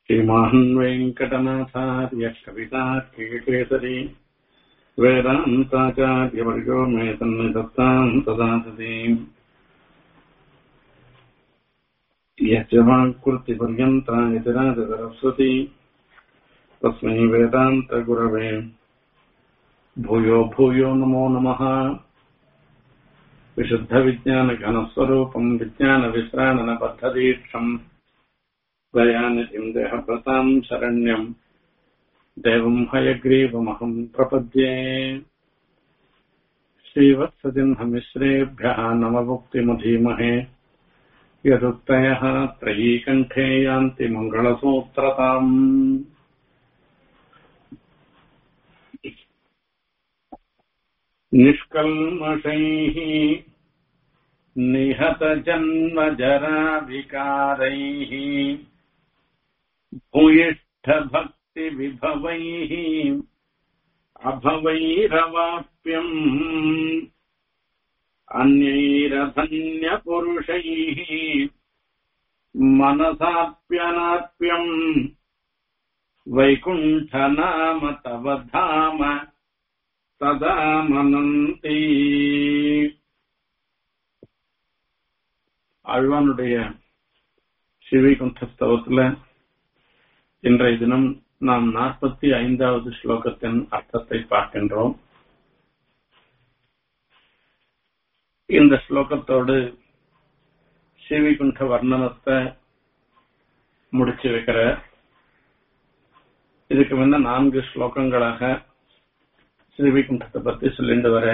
श्रीमान् वेङ्कटनाथार्यः कवितार्किकेसरी वेदान्ताचार्यवर्यो मे सन्निधत्ताम् सदा सती यस्य वाक्कृतिपर्यन्ता यतिराजसरस्वती तस्मै वेदान्तगुरवे भूयो भूयो नमो नमः विशुद्धविज्ञानघनस्वरूपम् विज्ञानविश्राणनबद्धदीक्षम् दयानिधिम् देहप्रताम् शरण्यम् देवम् हयग्रीवमहम् प्रपद्ये श्रीवत्सजिह्नमिश्रेभ्यः नवमुक्तिमधीमहे यदुक्तयः त्रयीकण्ठे यान्ति मङ्गलसूत्रताम् निष्कल्मषैः निहतजन्मजराविकारैः भूयिष्ठभक्तिविभवैः अभवैरवाप्यम् अन्यैरधन्यपुरुषैः मनसाप्यनाप्यम् वैकुण्ठनाम तव धाम சதா மனந்தி ஆழ்வானுடைய ஸ்ரீவைகுண்டஸ்தவத்துல இன்றைய தினம் நாம் நாற்பத்தி ஐந்தாவது ஸ்லோகத்தின் அர்த்தத்தை பார்க்கின்றோம் இந்த ஸ்லோகத்தோடு ஸ்ரீவைகுண்ட வர்ணனத்தை முடிச்சு வைக்கிற இதுக்கு முன்ன நான்கு ஸ்லோகங்களாக ஸ்ரீவைகுண்டத்தை பத்தி சொல்லிட்டு வர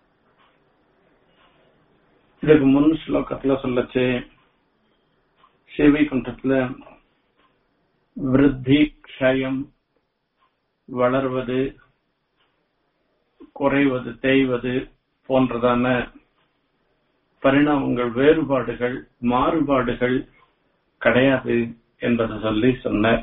இதுக்கு முன் ஸ்லோகத்துல சொல்லச்சு ஸ்ரீவைகுண்டத்துல விருத்தி க்ஷயம் வளர்வது குறைவது தேய்வது போன்றதான பரிணாமங்கள் வேறுபாடுகள் மாறுபாடுகள் கிடையாது என்பதை சொல்லி சொன்ன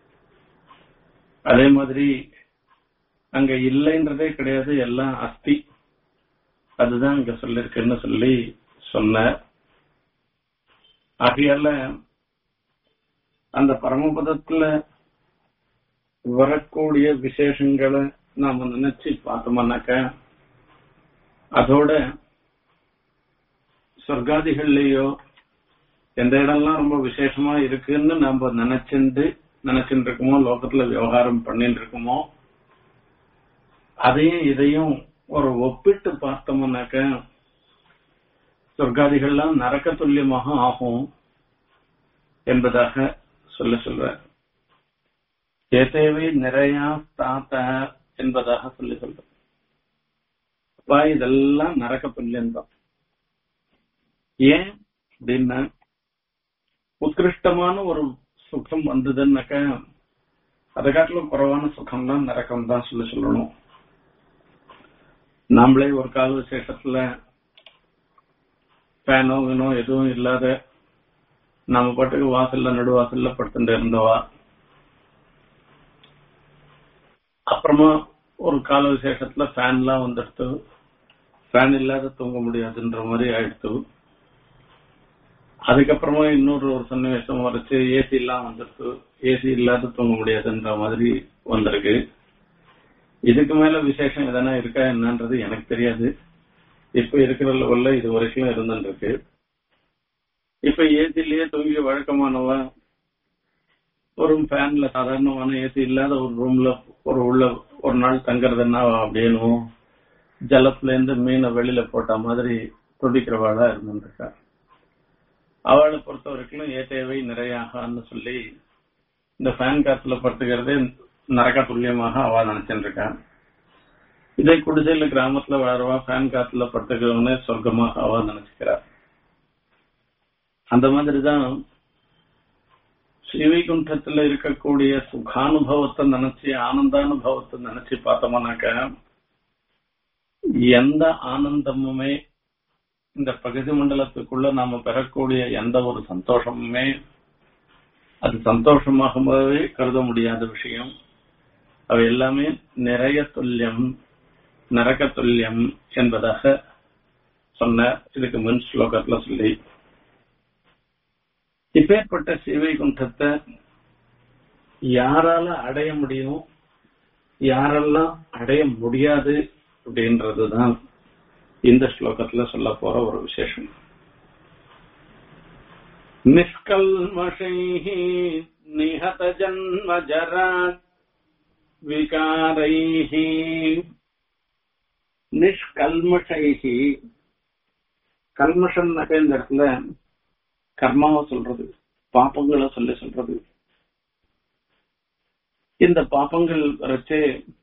அதே மாதிரி அங்க இல்லைன்றதே கிடையாது எல்லாம் அஸ்தி அதுதான் இங்க சொல்லிருக்குன்னு சொல்லி சொன்ன ஆகையால அந்த பரமபதத்துல வரக்கூடிய விசேஷங்களை நாம நினைச்சு பார்த்தோம்னாக்க அதோட சொர்க்காதிகள்லயோ எந்த இடம்லாம் ரொம்ப விசேஷமா இருக்குன்னு நாம நினைச்சுட்டு நினைச்சுட்டு இருக்கோமோ லோகத்துல விவகாரம் பண்ணிட்டு இருக்கோமோ அதையும் இதையும் ஒரு ஒப்பிட்டு பார்த்தோம்னாக்க சொர்க்காதிகள்லாம் நரக்க துல்லியமாக ஆகும் என்பதாக சொல்ல சொல்ற ஏதேவை நிறையா தாத்த என்பதாக சொல்லி சொல்ற அப்பா இதெல்லாம் நரக்க துல்லியம்தான் ஏன் அப்படின்னா உத்கிருஷ்டமான ஒரு சுகம் வந்ததுன்னாக்க அதை காட்டிலும் குறைவான சுகம் தான் நரக்கம் தான் சொல்லி சொல்லணும் நம்மளே ஒரு கால விசேஷத்துல ஃபேனோ வீனோ எதுவும் இல்லாத நம்ம பாட்டுக்கு வாசல்ல நடுவாசல்ல படுத்துட்டு இருந்தவா அப்புறமா ஒரு கால விசேஷத்துல ஃபேன்லாம் வந்துடுத்து ஃபேன் இல்லாத தூங்க முடியாதுன்ற மாதிரி ஆயிடுத்து அதுக்கப்புறமா இன்னொரு ஒரு சன்னிவேசம் வரைச்சு ஏசி எல்லாம் வந்துடுத்து ஏசி இல்லாத தூங்க முடியாதுன்ற மாதிரி வந்திருக்கு இதுக்கு மேல விசேஷம் எதனா இருக்கா என்னன்றது எனக்கு தெரியாது இப்ப இருக்கிற லெவல்ல இது வரைக்கும் இருந்துருக்கு இப்ப ஏசிலேயே தூங்கி வழக்கமானவா ஒரு ஃபேன்ல சாதாரணமான ஏசி இல்லாத ஒரு ரூம்ல ஒரு உள்ள ஒரு நாள் தங்குறதுன்னா அப்படின்னு ஜலத்துல இருந்து மீனை வெளியில போட்ட மாதிரி துடிக்கிறவாளா இருந்துருக்கா அவளை பொறுத்த வரைக்கும் ஏதேவை நிறையாகான்னு சொல்லி இந்த ஃபேன் காத்துல படுத்துக்கிறதே நரக துல்லியமாக அவ நினைச்சுட்டு இருக்கான் இதே குடிசையில கிராமத்துல வளருவா ஃபேன் காத்துல படுத்துக்கிறவனே சொர்க்கமாக அவ நினைச்சுக்கிறார் அந்த மாதிரிதான் ஸ்ரீவைகுண்டத்துல இருக்கக்கூடிய சுகானுபவத்தை நினைச்சு ஆனந்தானுபவத்தை நினைச்சு பார்த்தோம்னாக்க எந்த ஆனந்தமுமே இந்த பகுதி மண்டலத்துக்குள்ள நாம பெறக்கூடிய எந்த ஒரு சந்தோஷமுமே அது சந்தோஷமாகவே கருத முடியாத விஷயம் அவை எல்லாமே நிறைய துல்லியம் நரக துல்லியம் என்பதாக சொன்ன இதுக்கு முன் ஸ்லோகத்துல சொல்லி இப்பேற்பட்ட ஸ்ரீவைகுண்டத்தை யாரால அடைய முடியும் யாரெல்லாம் அடைய முடியாது அப்படின்றதுதான் இந்த ஸ்லோகத்துல சொல்ல போற ஒரு விசேஷம் நிஷ்கல்மஷைः நிஹத ஜன்ம ஜரா விகாரைः நிஷ்கல்மஷைஹி கல்மஷம்னாக்க இந்த இடத்துல கர்மாவை சொல்றது பாப்பங்களை சொல்லி சொல்றது இந்த பாப்பங்கள் வரைச்சு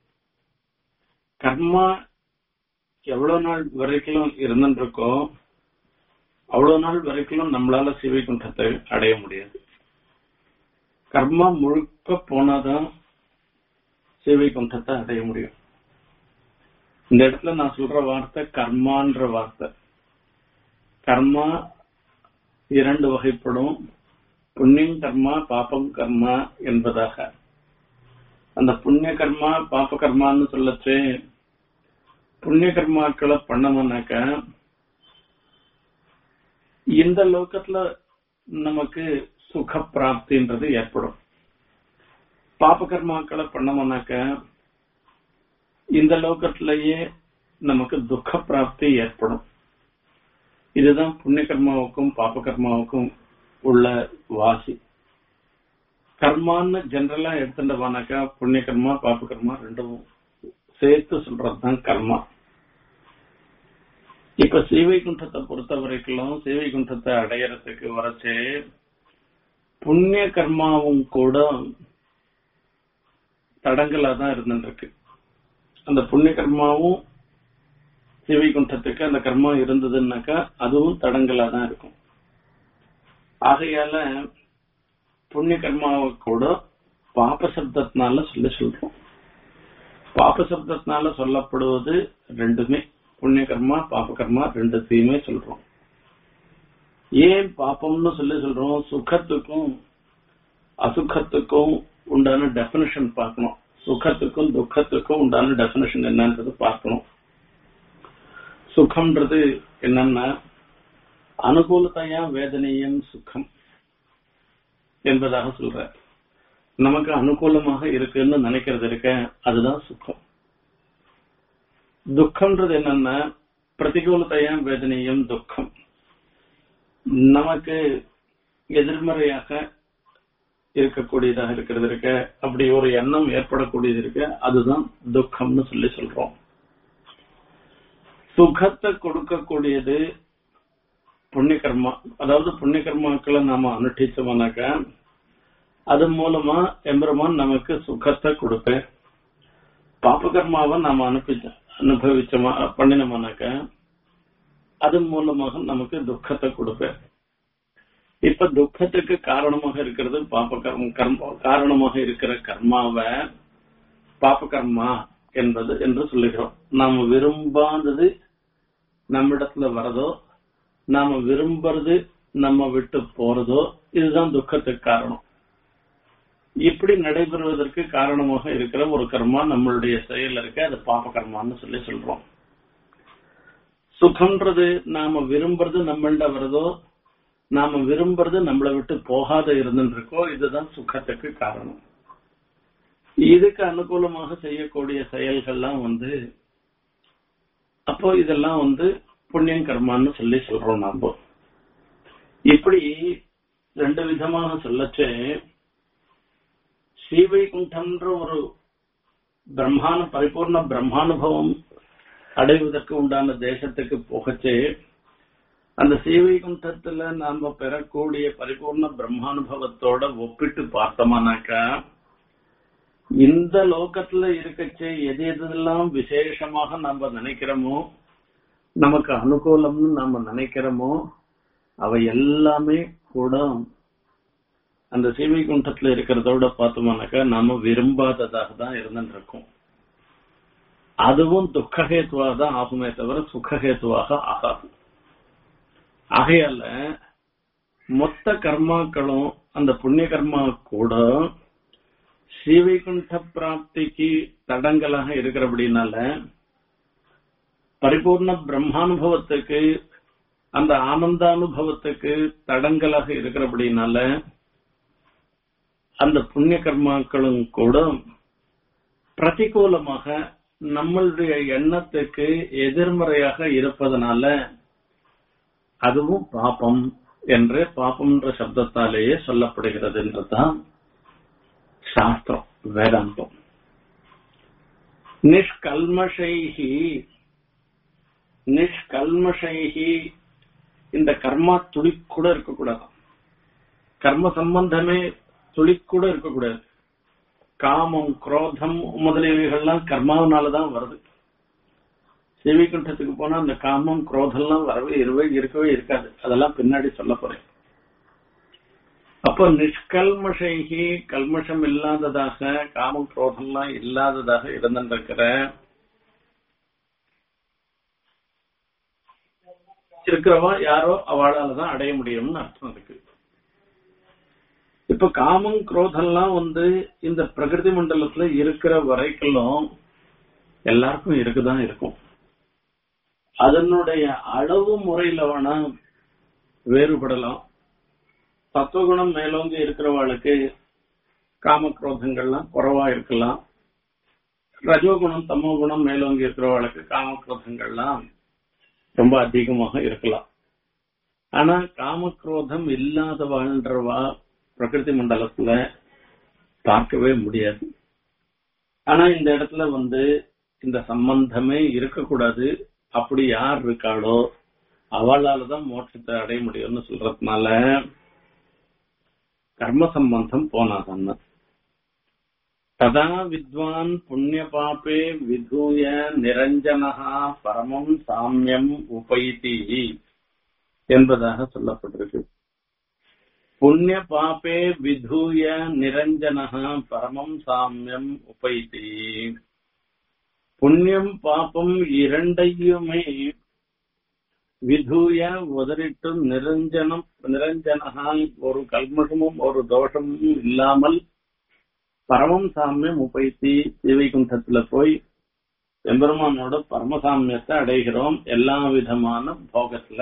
கர்மா எவ்வளவு நாள் வரைக்கும் இருந்துருக்கோ அவ்வளவு நாள் வரைக்கும் நம்மளால சிவை குண்டத்தை அடைய முடியாது கர்மா முழுக்க போனாதான் சிவை குண்டத்தை அடைய முடியும் இந்த இடத்துல நான் சொல்ற வார்த்தை கர்மான்ற வார்த்தை கர்மா இரண்டு வகைப்படும் புண்ணியம் கர்மா பாப்பம் கர்மா என்பதாக அந்த புண்ணிய கர்மா பாப்ப கர்மான்னு சொல்லச்சு புண்ணிய கர்மாக்களை பண்ணோம்னாக்க இந்த லோகத்துல நமக்கு சுக பிராப்தின்றது ஏற்படும் பாப்ப கர்மாக்களை பண்ணோம்னாக்க இந்த லோகத்திலேயே நமக்கு துக்க பிராப்தி ஏற்படும் இதுதான் புண்ணிய கர்மாவுக்கும் பாப்ப கர்மாவுக்கும் உள்ள வாசி கர்மான்னு ஜெனரலா எடுத்துட்டோம்னாக்கா புண்ணிய கர்மா பாப்ப கர்மா ரெண்டும் சேர்த்து சொல்றதுதான் கர்மா இப்ப சீவைகுண்டத்தை பொறுத்த வரைக்கும் சீவைகுண்டத்தை அடையறதுக்கு வரைச்சு புண்ணிய கர்மாவும் கூட தடங்களா தான் இருந்துருக்கு அந்த புண்ணிய கர்மாவும் சீவைகுண்டத்துக்கு அந்த கர்மா இருந்ததுன்னாக்கா அதுவும் தடங்களா தான் இருக்கும் ஆகையால புண்ணிய கர்மாவை கூட பாப சப்தத்தினால சொல்லி சொல்றோம் பாப சப்தத்தினால சொல்லப்படுவது ரெண்டுமே புண்ணிய கர்மா பாப கர்மா ரெண்டுத்தையுமே சொல்றோம் ஏன் பாப்பம்னு சொல்லி சொல்றோம் சுகத்துக்கும் அசுகத்துக்கும் உண்டான டெபினிஷன் பார்க்கணும் சுகத்துக்கும் துக்கத்துக்கும் உண்டான டெபினிஷன் என்னன்றது பார்க்கணும் சுகம்ன்றது என்னன்னா அனுகூலத்தையா வேதனையும் சுகம் என்பதாக சொல்ற நமக்கு அனுகூலமாக இருக்குன்னு நினைக்கிறது இருக்க அதுதான் சுகம் துக்கம்ன்றது என்னன்னா பிரதிகூலத்தையா வேதனையும் துக்கம் நமக்கு எதிர்மறையாக இருக்கக்கூடியதாக இருக்கிறது இருக்க அப்படி ஒரு எண்ணம் ஏற்படக்கூடியது இருக்க அதுதான் துக்கம்னு சொல்லி சொல்றோம் சுகத்தை கொடுக்கக்கூடியது புண்ணிய கர்மா அதாவது புண்ணிய கர்மாக்களை நாம அனுஷ்டிச்சோம்னாக்கா அது மூலமா எம்பெருமான் நமக்கு சுகத்தை கொடுப்பேன் பாப்ப கர்மாவை நாம அனுப்பிச்ச அனுபவிச்சோமா பண்ணினோம்னாக்க அது மூலமாக நமக்கு துக்கத்தை கொடுப்பேன் இப்ப துக்கத்துக்கு காரணமாக இருக்கிறது பாப்ப கர்ம கர்ம காரணமாக இருக்கிற கர்மாவை பாப்ப கர்மா என்பது என்று சொல்லுகிறோம் நாம விரும்பாதது நம்மிடத்துல வரதோ நாம விரும்புறது நம்ம விட்டு போறதோ இதுதான் துக்கத்துக்கு காரணம் இப்படி நடைபெறுவதற்கு காரணமாக இருக்கிற ஒரு கர்மா நம்மளுடைய செயல் இருக்க அது பாப கர்மான்னு சொல்லி சொல்றோம் சுகம்ன்றது நாம விரும்புறது நம்மள்ட வருதோ நாம விரும்புறது நம்மளை விட்டு போகாத இருந்துருக்கோ இதுதான் சுகத்துக்கு காரணம் இதுக்கு அனுகூலமாக செய்யக்கூடிய செயல்கள்லாம் வந்து அப்போ இதெல்லாம் வந்து புண்ணியம் கர்மான்னு சொல்லி சொல்றோம் நாம இப்படி ரெண்டு விதமாக சொல்லச்சே ஸ்ரீவைகுண்டம்ன்ற ஒரு பிரம்மாண பரிபூர்ண பிரம்மானுபவம் அடைவதற்கு உண்டான தேசத்துக்கு போகச்சே அந்த ஸ்ரீவைகுண்டத்துல நாம பெறக்கூடிய பரிபூர்ண பிரம்மானுபவத்தோட ஒப்பிட்டு பார்த்தோம்னாக்கா இந்த லோகத்துல இருக்கச்சே எது எதெல்லாம் விசேஷமாக நம்ம நினைக்கிறோமோ நமக்கு அனுகூலம்னு நாம நினைக்கிறோமோ அவை எல்லாமே கூட அந்த சீவை குண்டத்துல இருக்கிறதோட பார்த்தோம்னாக்கா நாம விரும்பாததாக தான் இருந்துட்டு இருக்கோம் அதுவும் துக்கஹேத்துவாக தான் ஆகுமே தவிர சுகஹேத்துவாக ஆகாது ஆகையால மொத்த கர்மாக்களும் அந்த புண்ணிய கர்மா கூட ஸ்ரீவைகுண்ட பிராப்திக்கு தடங்களாக இருக்கிறபடினால பரிபூர்ண பிரம்மானுபவத்துக்கு அந்த ஆனந்தானுபவத்துக்கு தடங்களாக இருக்கிறபடினால அந்த புண்ணிய கர்மாக்களும் கூட பிரதிகூலமாக நம்மளுடைய எண்ணத்துக்கு எதிர்மறையாக இருப்பதனால அதுவும் பாபம் என்று பாபம்ன்ற சப்தத்தாலேயே சொல்லப்படுகிறது என்றுதான் சாஸ்திரம் வேதாந்தம் நிஷ்கல்மஷைஹி நிஷ்கல்மஷைஹி இந்த கர்மா துளி கூட இருக்கக்கூடாது கர்ம சம்பந்தமே துளி கூட இருக்கக்கூடாது காமம் குரோதம் முதலியவைகள்லாம் கர்மாவனாலதான் வருது சிவிகுண்டத்துக்கு போனா அந்த காமம் குரோதம்லாம் வரவே இருவே இருக்கவே இருக்காது அதெல்லாம் பின்னாடி சொல்ல போறேன் அப்போ நிஷ்கல்மஷைகி கல்மஷம் இல்லாததாக காமம் குரோதம்லாம் இல்லாததாக இருந்திருக்கிற இருக்கிறவா யாரோ அவளால தான் அடைய முடியும்னு அர்த்தம் இருக்கு இப்ப காமம் குரோதம்லாம் வந்து இந்த பிரகிருதி மண்டலத்துல இருக்கிற வரைக்கும் எல்லாருக்கும் இருக்குதான் இருக்கும் அதனுடைய அளவு முறையில வேணா வேறுபடலாம் தத்துவகுணம் மேலோங்கி இருக்கிறவாளுக்கு காமக்ரோதங்கள்லாம் குறைவா இருக்கலாம் ரஜோகுணம் தமோ குணம் மேலோங்கி இருக்கிறவாளுக்கு காமக்ரோதங்கள்லாம் ரொம்ப அதிகமாக இருக்கலாம் ஆனா காமக்ரோதம் இல்லாத வாழ்ன்றவா பிரகிருதி மண்டலத்துல பார்க்கவே முடியாது ஆனா இந்த இடத்துல வந்து இந்த சம்பந்தமே இருக்கக்கூடாது அப்படி யார் இருக்காளோ அவளால தான் மோட்சத்தை அடைய முடியும்னு சொல்றதுனால கர்ம சம்பந்தம் போனாதான் ததா வித்வான் புண்ணிய பாப்பே விதூய நிரஞ்சனஹா பரமம் சாமியம் உபைதி என்பதாக சொல்லப்பட்டிருக்கு புண்ணிய பாப்பே விதூய நிரஞ்சனஹா பரமம் சாமியம் உபைதி புண்ணியம் பாப்பம் இரண்டையுமே விதூய உதறிட்டு நிரஞ்சனம் நிரஞ்சனகா ஒரு கல்மஷமும் ஒரு தோஷமும் இல்லாமல் பரமம் சாமியம் உபைத்தி சிவைகுண்டத்துல போய் எம்பெருமானோட பரமசாமியத்தை அடைகிறோம் எல்லா விதமான போகத்துல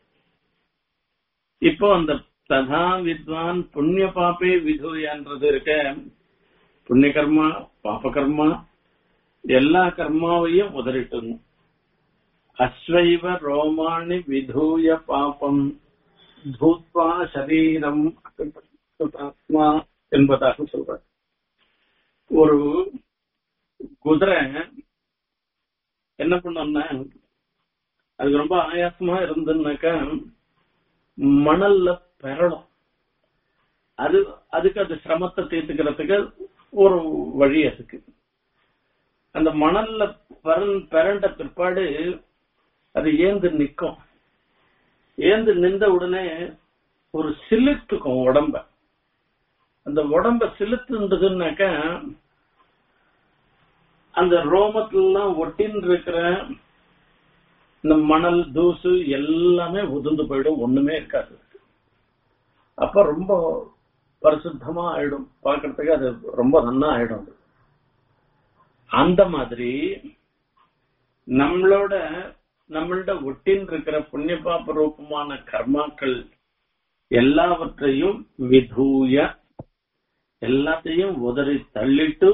இப்போ அந்த ததா வித்வான் புண்ணிய பாப்பே விதூயன்றது இருக்க புண்ணிய கர்மா பாப கர்மா எல்லா கர்மாவையும் உதறிட்டணும் அஸ்வைவ ரோமாணி விதூய பாபம் பூத்வா சரீரம் ஆத்மா என்பதாக சொல்றார் ஒரு குதிரை என்ன பண்ணோம்னா அதுக்கு ரொம்ப ஆயாசமா இருந்ததுனாக்கா மணல்ல பெறணும் அது அதுக்கு அது சிரமத்தை தீர்த்துக்கிறதுக்கு ஒரு வழி அதுக்கு அந்த மணல்ல பெரண்ட பிற்பாடு அது ஏந்து நிக்கும் ஏந்து நின்ற உடனே ஒரு சிலுத்துக்கும் உடம்ப அந்த உடம்ப சிலுத்துன்றதுன்னாக்கா அந்த ரோமத்திலாம் ஒட்டின்னு இருக்கிற இந்த மணல் தூசு எல்லாமே உதிர்ந்து போயிடும் ஒண்ணுமே இருக்காது அப்ப ரொம்ப பரிசுத்தமா ஆயிடும் பாக்குறதுக்கு அது ரொம்ப நன்னா ஆயிடும் அது அந்த மாதிரி நம்மளோட நம்மள்ட ஒட்டின் இருக்கிற புண்ணிய பாப ரூபமான கர்மாக்கள் எல்லாவற்றையும் விதூய எல்லாத்தையும் உதறி தள்ளிட்டு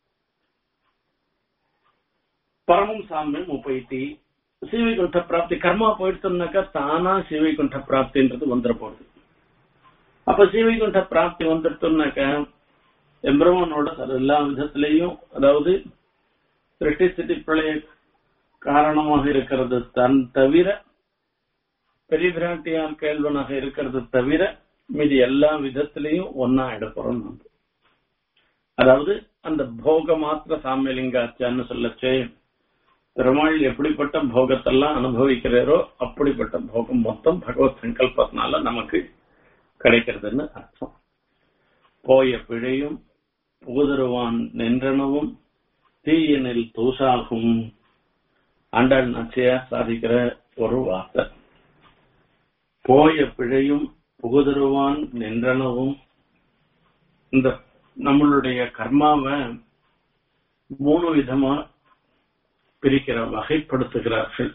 பரமம் சாமியம் உபைத்தி சிவைகுண்ட பிராப்தி கர்மா போயிடுச்சுனாக்கா தானா சிவைகுண்ட பிராப்தின்றது வந்துட போகுது அப்ப சிவைகுண்ட பிராப்தி வந்துட்டோம்னாக்கா எம்பிரமனோட எல்லா விதத்திலையும் அதாவது சிருஷ்டி ஸ்திதி பிரளய காரணமாக இருக்கிறது தன் தவிர பெரிய பிராட்டியார் கேள்வனாக இருக்கிறது தவிர மீதி எல்லா விதத்திலையும் ஒன்னா எடுக்கிறோம் நம்ம அதாவது அந்த போக மாத்திர சாமியலிங்காச்சான்னு சொல்லச்சே பெருமாள் எப்படிப்பட்ட போகத்தெல்லாம் அனுபவிக்கிறாரோ அப்படிப்பட்ட போகம் மொத்தம் பகவத் சங்கல்பத்தினால நமக்கு கிடைக்கிறதுன்னு அர்த்தம் போய பிழையும் புகுதருவான் நின்றனவும் தீயனில் தூசாகும் ஆண்டாள் நச்சையா சாதிக்கிற ஒரு வார்த்தை போய பிழையும் புகுதருவான் நின்றனவும் இந்த நம்மளுடைய கர்மாவை மூணு விதமா பிரிக்கிற வகைப்படுத்துகிறார்கள்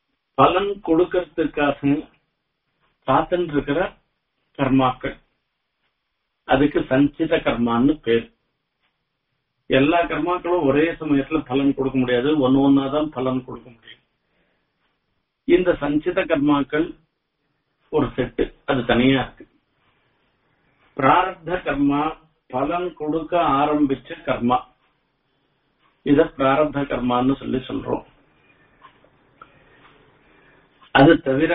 பலன் கொடுக்கறதுக்காக காத்துன்னு இருக்கிற கர்மாக்கள் அதுக்கு சஞ்சித கர்மான்னு பேர் எல்லா கர்மாக்களும் ஒரே சமயத்துல பலன் கொடுக்க முடியாது ஒன்னு ஒன்னாதான் பலன் கொடுக்க முடியும் இந்த சஞ்சித கர்மாக்கள் ஒரு செட்டு அது தனியா இருக்கு பிராரப்த கர்மா பலன் கொடுக்க ஆரம்பிச்ச கர்மா இத பிராரப்த கர்மான்னு சொல்லி சொல்றோம் அது தவிர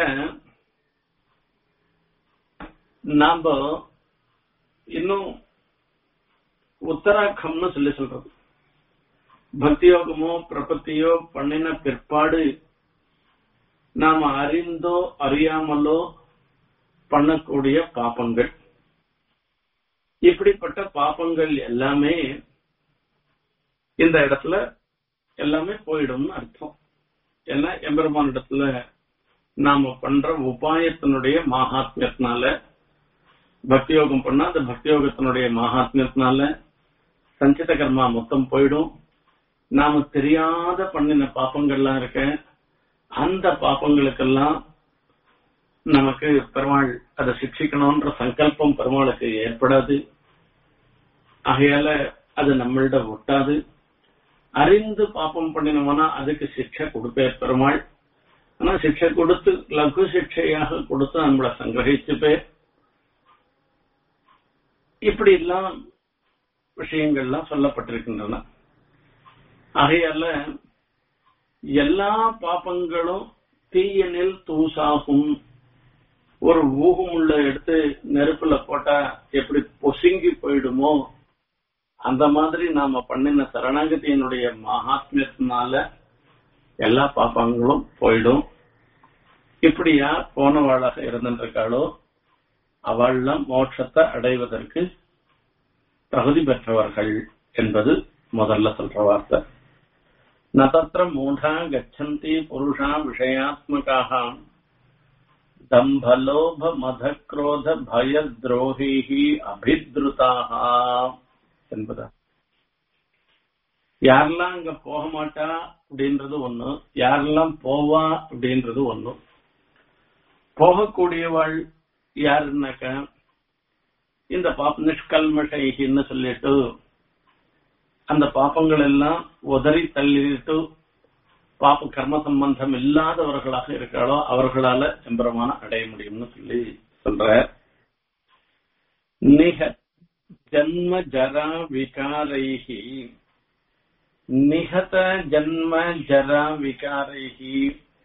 நாம இன்னும் உத்தராக்கம்னு சொல்லி சொல்றது பக்தியோகமோ பிரபத்தியோ பண்ணின பிற்பாடு நாம அறிந்தோ அறியாமலோ பண்ணக்கூடிய பாப்பங்கள் இப்படிப்பட்ட பாப்பங்கள் எல்லாமே இந்த இடத்துல எல்லாமே போயிடும்னு அர்த்தம் ஏன்னா எம்பெருமான் இடத்துல நாம பண்ற உபாயத்தினுடைய மகாத்மியத்தினால பக்தியோகம் பண்ணா அந்த பக்தியோகத்தினுடைய மகாத்மியத்தினால சஞ்சித கர்மா மொத்தம் போயிடும் நாம தெரியாத பண்ணின பாப்பங்கள்லாம் இருக்க அந்த பாப்பங்களுக்கெல்லாம் நமக்கு பெருமாள் அதை சிக்ஷிக்கணும்ன்ற சங்கல்பம் பெருமாளுக்கு ஏற்படாது ஆகையால அது நம்மள்ட ஒட்டாது அறிந்து பாப்பம் பண்ணினோம்னா அதுக்கு சிக்ஷை கொடுப்பேர் பெருமாள் ஆனா சிக்ஷை கொடுத்து லகு சிக்ஷையாக கொடுத்து நம்மளை சங்கிரகிச்சு பேர் இப்படி எல்லாம் விஷயங்கள்லாம் சொல்லப்பட்டிருக்கின்றன ஆகையால எல்லா பாப்பங்களும் தீயனில் தூசாகும் ஒரு ஊகம் உள்ள எடுத்து நெருப்புல போட்டா எப்படி பொசுங்கி போயிடுமோ அந்த மாதிரி நாம பண்ணின சரணாகதியினுடைய மகாத்மியத்தினால எல்லா பாப்பங்களும் போயிடும் இப்படியா போனவாளாக இருந்திருக்காளோ அவள்லாம் மோட்சத்தை அடைவதற்கு தகுதி பெற்றவர்கள் என்பது முதல்ல சொல்ற வார்த்தை நதத்திர மூடா கச்சந்தி புருஷா விஷயாத்மகாக தம்பலோப மதக்ரோத பய துரோகி அபித்ருதாக என்பதா யாரெல்லாம் அங்க போக மாட்டா அப்படின்றது ஒண்ணு யாரெல்லாம் போவா அப்படின்றது ஒண்ணு போகக்கூடியவாள் யாருன்னாக்கா இந்த பாப்ப நிஷ்கல்மஷைகின்னு சொல்லிட்டு அந்த பாப்பங்கள் எல்லாம் உதறி தள்ளிட்டு பாப்ப கர்ம சம்பந்தம் இல்லாதவர்களாக இருக்காளோ அவர்களால எம்பரமான அடைய முடியும்னு சொல்லி சொல்ற நிக ஜன்ம ஜரா விகாரைஹி நிகத ஜன்ம ஜரா விகாரைஹி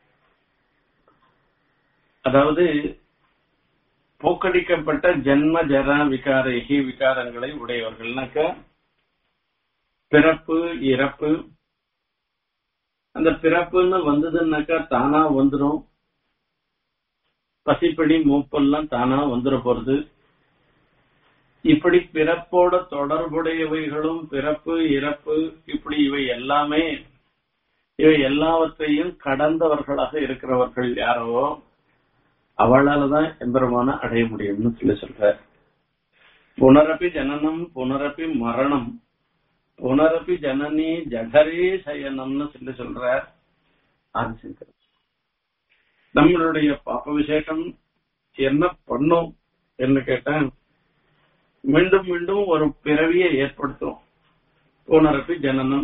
அதாவது போக்கடிக்கப்பட்ட ஜென்ம ஜரா விகாரைகி விகாரங்களை உடையவர்கள்னாக்க பிறப்பு இறப்பு அந்த பிறப்புன்னு வந்ததுன்னாக்கா தானா வந்துடும் பசிப்படி மூப்பெல்லாம் தானா வந்துட போறது இப்படி பிறப்போட தொடர்புடையவைகளும் பிறப்பு இறப்பு இப்படி இவை எல்லாமே இவை எல்லாவற்றையும் கடந்தவர்களாக இருக்கிறவர்கள் யாரோ அவளாலதான் எம்பெருமான அடைய முடியும்னு சொல்லி சொல்ற புனரப்பி ஜனனம் புனரப்பி மரணம் புனரப்பி ஜனனி ஜகரே சயனம்னு சொல்லி சொல்ற ஆதிசங்கர் நம்மளுடைய பாப்ப விசேஷம் என்ன பண்ணும் என்று கேட்டேன் மீண்டும் மீண்டும் ஒரு பிறவியை ஏற்படுத்தும் புனரப்பி ஜனனம்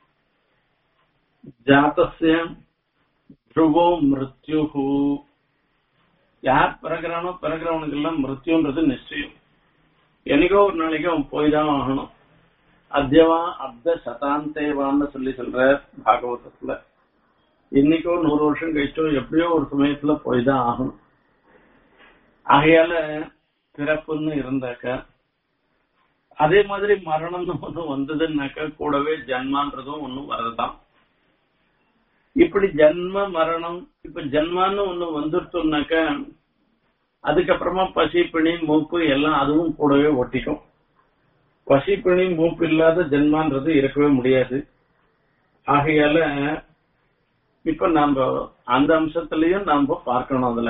ஜாத்தசிய துருவோ மிருத்யுகு யார் பிறகுறானோ பிறகுறவனுக்கு எல்லாம் மிருத்யுன்றது நிச்சயம் என்னைக்கோ ஒரு நாளைக்கு அவன் போய் தான் ஆகணும் அத்தியவா அப்த சதாந்தேவான்னு சொல்லி சொல்ற பாகவதத்துல இன்னைக்கோ நூறு வருஷம் கழிச்சோ எப்படியோ ஒரு சமயத்துல போய் தான் ஆகணும் ஆகையால பிறப்புன்னு இருந்தாக்க அதே மாதிரி மரணம்னு ஒண்ணு வந்ததுன்னாக்க கூடவே ஜன்மான்றதும் ஒண்ணும் வரதான் இப்படி ஜன்ம மரணம் இப்ப ஜன்மான்னு ஒண்ணு வந்துருத்தோம்னாக்க அதுக்கப்புறமா பசி பிணி மூப்பு எல்லாம் அதுவும் கூடவே ஒட்டிக்கும் பசி பிணி மூப்பு இல்லாத ஜென்மான்றது இருக்கவே முடியாது ஆகையால இப்ப நாம அந்த அம்சத்திலையும் நாம பார்க்கணும் அதுல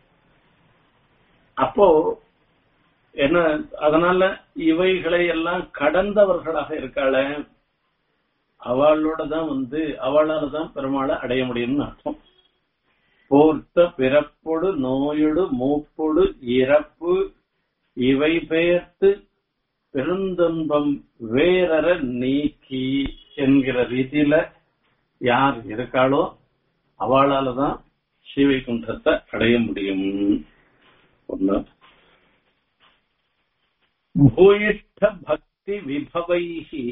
அப்போ என்ன அதனால இவைகளை எல்லாம் கடந்தவர்களாக இருக்காள அவளோட தான் வந்து அவளால தான் பெருமாளை அடைய முடியும்னு அர்த்தம் போர்த்த பிறப்பொடு நோயொடு மூப்பொடு இறப்பு இவை பெயர்த்து பெருந்துன்பம் வேறற நீக்கி என்கிற ரீதியில யார் இருக்காளோ அவளால தான் ஸ்ரீவைகுண்டத்தை அடைய முடியும் ஒண்ணு பூயிஷ்ட பக்தி விபவைஹி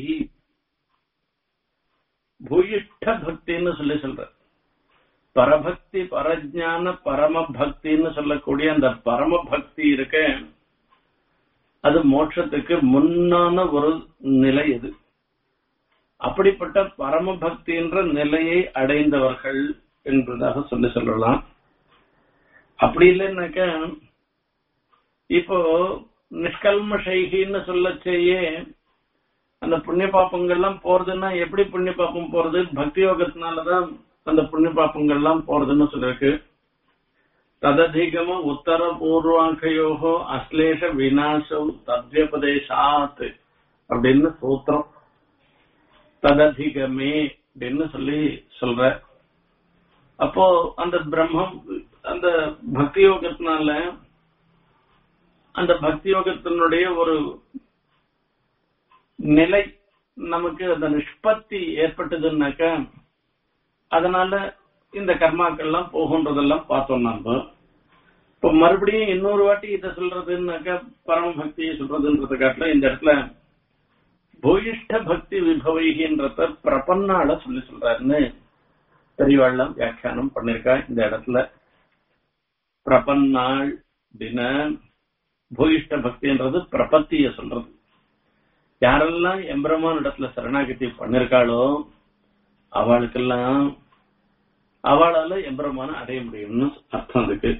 பூயிஷ்ட பக்தின்னு சொல்லி சொல்ற பரபக்தி பரஜான பரம பக்தின்னு சொல்லக்கூடிய அந்த பரம பக்தி இருக்க அது மோட்சத்துக்கு முன்னான ஒரு நிலை இது அப்படிப்பட்ட பரம பக்தின்ற நிலையை அடைந்தவர்கள் என்பதாக சொல்லி சொல்லலாம் அப்படி இல்லைன்னாக்க இப்போ நிஷ்கல்ம சைகின்னு சொல்ல செய்ய அந்த புண்ணிய பாப்பங்கள்லாம் போறதுன்னா எப்படி புண்ணிய பாப்பம் போறது பக்தி யோகத்தினாலதான் அந்த புண்ணிய பாப்பங்கள்லாம் போறதுன்னு சொல்லிருக்கு தததிகம உத்தர பூர்வாங்கயோகோ அஸ்லேஷ விநாசோ தத்யபதேசாத் அப்படின்னு சூத்திரம் தததிகமே அப்படின்னு சொல்லி சொல்ற அப்போ அந்த பிரம்மம் அந்த பக்தி யோகத்தினால அந்த பக்தி யோகத்தினுடைய ஒரு நிலை நமக்கு அந்த நிஷ்பத்தி ஏற்பட்டதுன்னாக்க அதனால இந்த கர்மாக்கள்லாம் போகுன்றதெல்லாம் பார்த்தோம் நம்ம இப்ப மறுபடியும் இன்னொரு வாட்டி இதை சொல்றதுன்னாக்க பரம பக்தியை சொல்றதுன்றத காட்டில இந்த இடத்துல பூயிஷ்ட பக்தி விபவைகின்றத பிரபன்னால சொல்லி சொல்றாருன்னு பெரியவாள்லாம் வியாக்கியானம் பண்ணிருக்கா இந்த இடத்துல பிரபன்னாள் அப்படின்ன பூயிஷ்ட பக்தின்றது பிரபத்திய சொல்றது யாரெல்லாம் எம்பிரமான இடத்துல சரணாகதி பண்ணிருக்காளோ அவளுக்கெல்லாம் அவளால எம்பிரமான அடைய முடியும்னு அர்த்தம் இருக்கு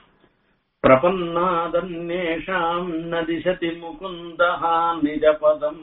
பிரபன்னாதன்யேஷாம் நதிசதி முகுந்தஹா நிஜபதம்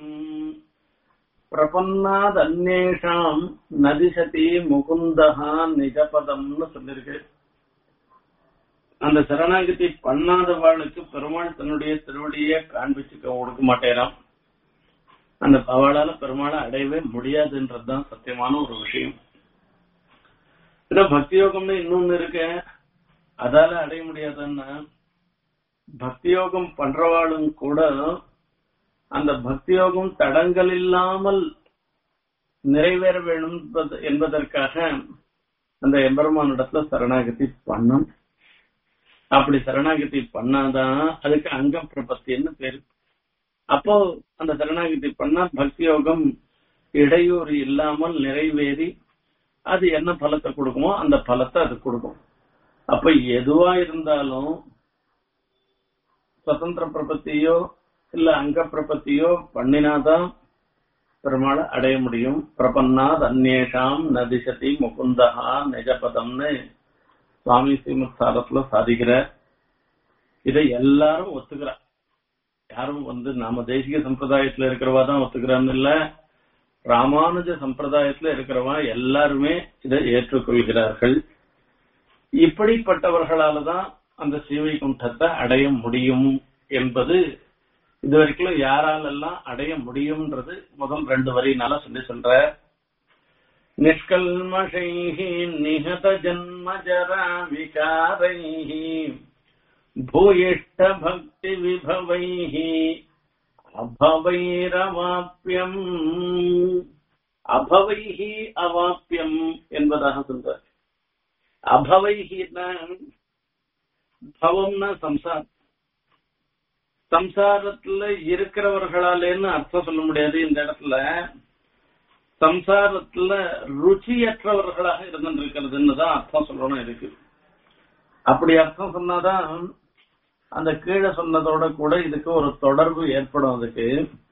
பிரபன்னாதன்யேஷாம் நதிசதி முகுந்தஹா நிஜபதம்னு சொல்லிருக்கு அந்த சரணாகதி பண்ணாதவாளுக்கு பெருமாள் தன்னுடைய திருவடியை காண்பிச்சுக்க கொடுக்க மாட்டேறான் அந்த அவளால பெருமாளை அடையவே முடியாதுன்றதுதான் சத்தியமான ஒரு விஷயம் ஏன்னா பக்தி யோகம்னு இன்னொன்னு இருக்க அதால அடைய முடியாதுன்னா பக்தி யோகம் பண்றவாளும் கூட அந்த பக்தி யோகம் தடங்கள் இல்லாமல் நிறைவேற வேணும் என்பதற்காக அந்த எம்பெருமானிடத்துல சரணாகதி பண்ணும் அப்படி சரணாகதி பண்ணாதான் அதுக்கு அங்க பிரபத்தின்னு பேரு அப்போ அந்த சரணாகதி பண்ணா பக்தி யோகம் இடையூறு இல்லாமல் நிறைவேறி அது என்ன பலத்தை கொடுக்குமோ அந்த பலத்தை அது கொடுக்கும் அப்ப எதுவா இருந்தாலும் சுதந்திர பிரபத்தியோ இல்ல அங்க பிரபத்தியோ பண்ணினாதான் பெருமாளை அடைய முடியும் பிரபன்னாத் அந்நேஷாம் நதிசதி முகுந்தகா நிஜபதம்னு சுவாமி ஸ்ரீமத் சாரத்துல சாதிக்கிற இதை எல்லாரும் ஒத்துக்கிறா யாரும் வந்து நாம தேசிக சம்பிரதாயத்துல இருக்கிறவா தான் ஒத்துக்கிறான்னு இல்ல ராமானுஜ சம்பிரதாயத்துல இருக்கிறவா எல்லாருமே இதை ஏற்றுக்கொள்கிறார்கள் இப்படிப்பட்டவர்களால தான் அந்த ஸ்ரீவைகுண்டத்தை அடைய முடியும் என்பது இதுவரைக்கும் யாராலெல்லாம் அடைய முடியும்ன்றது முதல் ரெண்டு வரியினால சொல்லி சொல்ற நிஷ்கல்மஷைः நிஹத ஜன்ம ஜரா விகாரைः பூயிஷ்ட பக்தி விபவைः அபவைரவாப்பியம் அபவைஹி அவாப்பியம் என்பதாக சொல்றார் அபவைஹின்னா பவம்னா சம்சாரம் சம்சாரத்துல இருக்கிறவர்களாலேன்னு அர்த்தம் சொல்ல முடியாது இந்த இடத்துல சம்சாரத்துல ருச்சியற்றவர்களாக இருந்திருக்கிறதுன்னு தான் அர்த்தம் சொல்லணும் இருக்கு அப்படி அர்த்தம் சொன்னாதான் அந்த கீழே சொன்னதோட கூட இதுக்கு ஒரு தொடர்பு ஏற்படும் அதுக்கு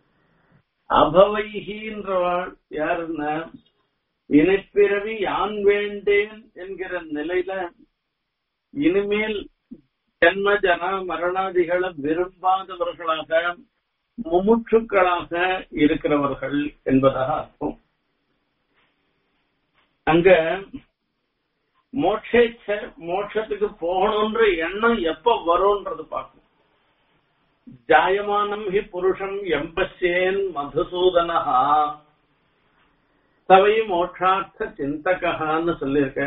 அபவைகின்றவாள் யாருன்னா இணைப்பிறவி யான் வேண்டேன் என்கிற நிலையில இனிமேல் ஜன்ம ஜன மரணாதிகளை விரும்பாதவர்களாக முமுட்சுக்களாக இருக்கிறவர்கள் என்பதாக அர்த்தம் அங்க மோட்சேச்ச மோட்சத்துக்கு போகணும்ன்ற எண்ணம் எப்ப வரும்ன்றது பார்க்கணும் ஜாயமானம் ஹி புருஷம் எம்பசேன் மதுசூதனஹா சவை மோட்சார்த்த சிந்தகான்னு சொல்லியிருக்க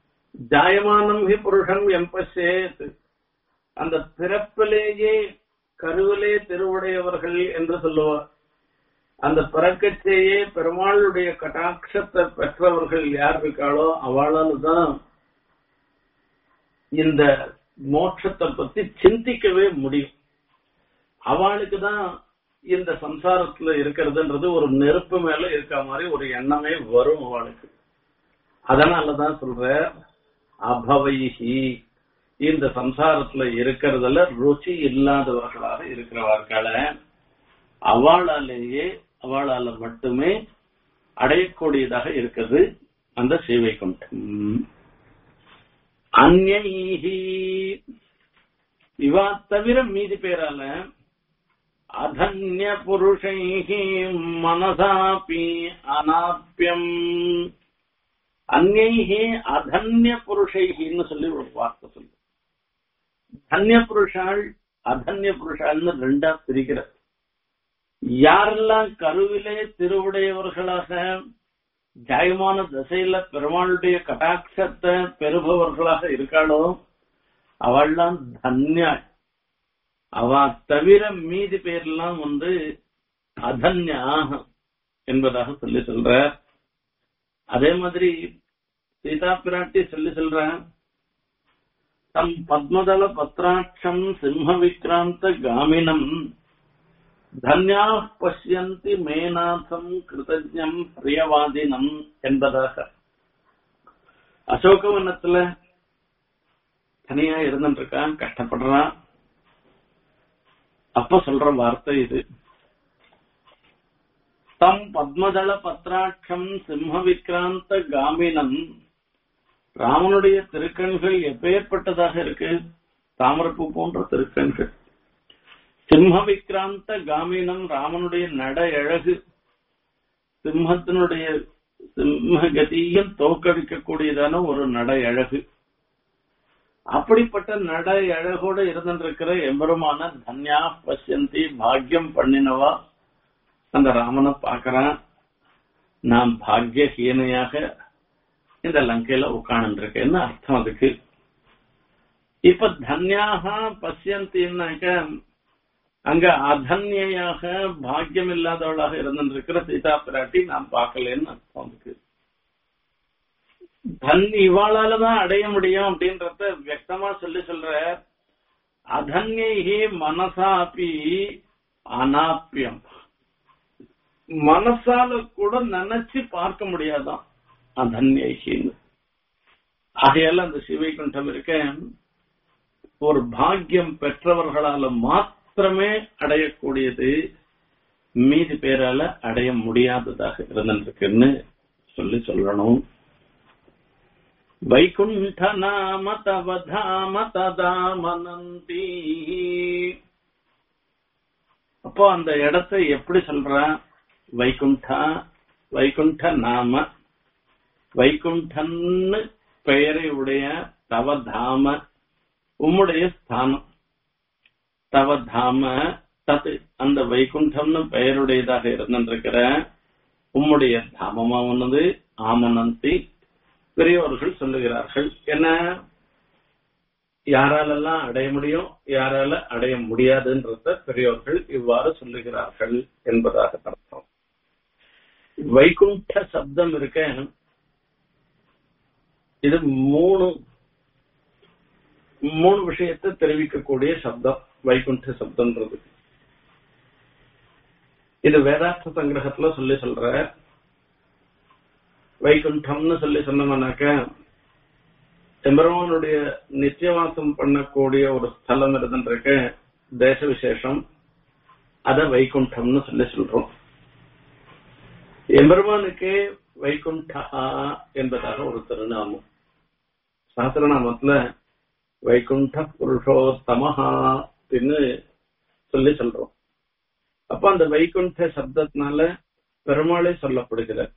ஜாயமானம் ஹி புருஷம் எம்பசேத் அந்த பிறப்பிலேயே கருவிலே திருவுடையவர்கள் என்று சொல்லுவார் அந்த பிறக்கச்சேயே பெருமாளுடைய கட்டாட்சத்தை பெற்றவர்கள் யார் இருக்காளோ அவளால தான் இந்த மோட்சத்தை பத்தி சிந்திக்கவே முடியும் அவளுக்கு தான் இந்த சம்சாரத்துல இருக்கிறதுன்றது ஒரு நெருப்பு மேல இருக்க மாதிரி ஒரு எண்ணமே வரும் அவளுக்கு அதனாலதான் சொல்ற அபவைஹி இந்த சம்சாரத்துல இருக்கிறதுல ருச்சி இல்லாதவர்களாக இருக்கிறவர்கள அவளாலேயே அவளால மட்டுமே அடையக்கூடியதாக இருக்குது அந்த சேவை கொண்டம் அந்நீஹி இவா தவிர மீதி பேரால அதன்ய புருஷைஹி மனசாபி அனாப்பியம் அந்நைஹி அதன்ய புருஷைஹின்னு சொல்லி ஒரு வார்த்தை சொல்லு தன்ய புருஷாள் அதன்ய புருஷாள்னு ரெண்டா பிரிக்கிற யாரெல்லாம் கருவிலே திருவுடையவர்களாக ஜாயமான திசையில பெருமாளுடைய கட்டாட்சத்தை பெறுபவர்களாக இருக்காளோ அவள்லாம் தன்யாள் அவ தவிர மீதி பேர்லாம் வந்து அதன்யாக என்பதாக சொல்லி சொல்ற அதே மாதிரி சீதா பிராட்டி சொல்லி சொல்ற தம் பத்மதள பத்ராட்சம் சிம்ம விக்ராந்த காமினம் தன்யா பசியந்தி மேநாதம் கிருதஜம் பிரியவாதினம் என்பதாக அசோகவனத்துல தனியா இருந்துட்டு இருக்கான் கஷ்டப்படுறான் அப்ப சொல்ற வார்த்தை இது தம் பத்மதள பத்ராட்சம் சிம்ம விக்ராந்த காமினம் ராமனுடைய திருக்கண்கள் எப்பேற்பட்டதாக இருக்கு தாமரப்பூ போன்ற திருக்கண்கள் சிம்ம விக்ராந்த காமினம் ராமனுடைய நட அழகு சிம்மத்தினுடைய சிம்ம கதியும் தோக்கடிக்கக்கூடியதான ஒரு நடை அழகு அப்படிப்பட்ட நடை அழகோடு இருந்திருக்கிற எம்பெருமான தன்யா பசியந்தி பாக்கியம் பண்ணினவா அந்த ராமனை பார்க்கறான் நான் பாக்கியஹீனையாக இந்த லங்கையில உட்கார்ந்துருக்கேன்னு அர்த்தம் அதுக்கு இப்ப தன்யாக பசியந்தின்னாக்க அங்க அதன்யாக பாக்கியம் இல்லாதவளாக இருந்திருக்கிற சீதா பிராட்டி நான் பார்க்கலன்னு அர்த்தம் அதுக்கு தன் இவாளாலதான் அடைய முடியும் அப்படின்றத வியக்தமா சொல்லி சொல்ற அதன்யி மனசாபி அனாப்பியம் மனசால கூட நினைச்சு பார்க்க முடியாதான் அதன்யின்னு ஆகையால அந்த சிவைகுண்டம் இருக்க ஒரு பாக்கியம் பெற்றவர்களால மாத்திரமே அடையக்கூடியது மீதி பேரால அடைய முடியாததாக இருந்திருக்குன்னு சொல்லி சொல்லணும் வைகுண்ட நாம தவ தாம ததாமனந்தி அப்போ அந்த இடத்தை எப்படி சொல்ற வைகுண்டா வைகுண்ட நாம வைகுண்டன்னு பெயரை உடைய தவ தாம உம்முடைய ஸ்தானம் தவ தாம தத் அந்த வைகுண்டம்னு பெயருடையதாக இருந்திருக்கிற உம்முடைய தாமமானது ஆமனந்தி பெரியவர்கள் சொல்லுகிறார்கள் என்ன யாராலெல்லாம் அடைய முடியும் யாரால அடைய முடியாதுன்றத பெரியவர்கள் இவ்வாறு சொல்லுகிறார்கள் என்பதாக அர்த்தம் வைகுண்ட சப்தம் இருக்க இது மூணு மூணு விஷயத்தை தெரிவிக்கக்கூடிய சப்தம் வைகுண்ட சப்தம்ன்றது இது வேதார்த்த சங்கிரகத்துல சொல்லி சொல்ற வைகுண்டம்னு சொல்லி சொன்னோம்னாக்க எம்பெருமானுடைய நித்தியவாசம் பண்ணக்கூடிய ஒரு ஸ்தலம் இருந்துருக்க தேச விசேஷம் அத வைகுண்டம்னு சொல்லி சொல்றோம் எம்பெருமானுக்கே வைகுண்டா என்பதாக ஒரு திருநாமம் சாஸ்திரநாமத்துல வைகுண்ட புருஷோத்தமஹா அப்படின்னு சொல்லி சொல்றோம் அப்ப அந்த வைகுண்ட சப்தத்தினால பெருமாளே சொல்லப்படுகிறார்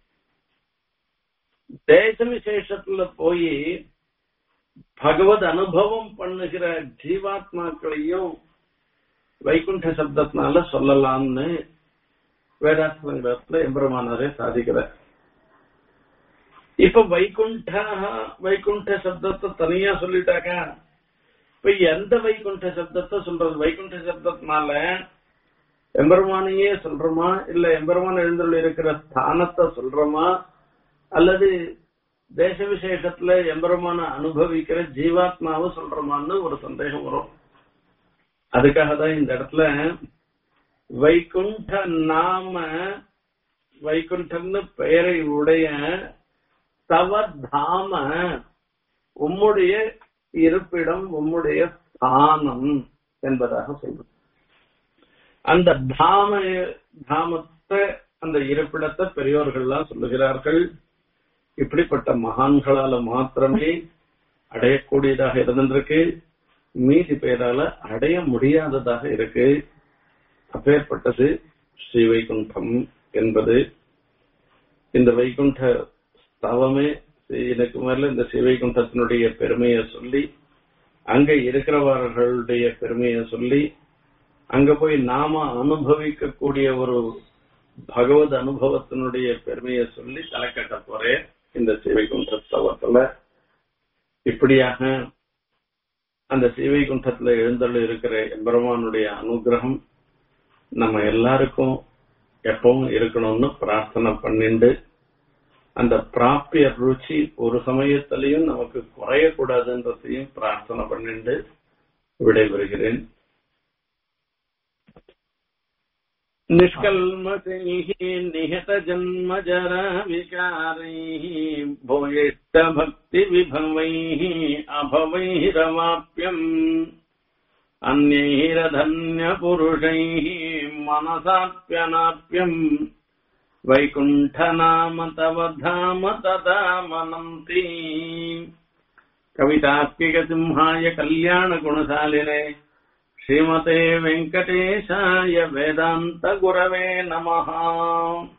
தேச விசேஷத்துல போய் பகவத் அனுபவம் பண்ணுகிற ஜீவாத்மாக்களையும் வைகுண்ட சப்தத்தினால சொல்லலாம்னு வேதாந்தத்துல எம்பெருமானாரே சாதிக்கிறார் இப்ப வைகுண்ட வைகுண்ட சப்தத்தை தனியா சொல்லிட்டாக்க இப்ப எந்த வைகுண்ட சப்தத்தை சொல்றது வைகுண்ட சப்தத்தினால எம்பெருமானையே சொல்றோமா இல்ல எம்பெருமான் எழுந்துள்ள இருக்கிற ஸ்தானத்தை சொல்றோமா அல்லது தேச விசேஷத்துல எம்பெருமான அனுபவிக்கிற ஜீவாத்மாவை சொல்றோமான்னு ஒரு சந்தேகம் வரும் அதுக்காக தான் இந்த இடத்துல வைகுண்ட நாம வைகுண்டன்னு பெயரை உடைய தவ தாம உம்முடைய இருப்பிடம் உம்முடைய ஸ்தானம் என்பதாக சொல்றது அந்த தாம தாமத்தை அந்த இருப்பிடத்தை பெரியோர்கள்லாம் சொல்லுகிறார்கள் இப்படிப்பட்ட மகான்களால மாத்திரமே அடையக்கூடியதாக இருந்திருக்கு மீதி பேரால அடைய முடியாததாக இருக்கு அப்பேற்பட்டது ஸ்ரீ வைகுண்டம் என்பது இந்த வைகுண்ட ஸ்தவமே எனக்கு மேல இந்த ஸ்ரீ வைகுண்டத்தினுடைய பெருமையை சொல்லி அங்க இருக்கிறவர்களுடைய பெருமையை சொல்லி அங்க போய் நாம அனுபவிக்கக்கூடிய ஒரு பகவத் அனுபவத்தினுடைய பெருமையை சொல்லி தலைக்கட்ட போறேன் இந்த சிவைகுண்ட ஸ்தவத்துல இப்படியாக அந்த சிவைகுண்டத்துல எழுந்தள்ள இருக்கிற எம்பெருமானுடைய அனுகிரகம் நம்ம எல்லாருக்கும் எப்பவும் இருக்கணும்னு பிரார்த்தனை பண்ணிண்டு அந்த பிராப்பிய ருச்சி ஒரு சமயத்திலையும் நமக்கு குறையக்கூடாதுன்றதையும் பிரார்த்தனை பண்ணிண்டு விடைபெறுகிறேன் निष्कल्मषैः निहतजन्मजराविकारैः भूयिष्ठभक्तिविभवैः अभवैरवाप्यम् अन्यैरधन्यपुरुषैः मनसाप्यनाप्यम् वैकुण्ठनाम तव धाम तदा मनन्ति कवितात्मिकसिंहाय कल्याणगुणशालिने श्रीमते वेङ्कटेशाय वेदान्तगुरवे नमः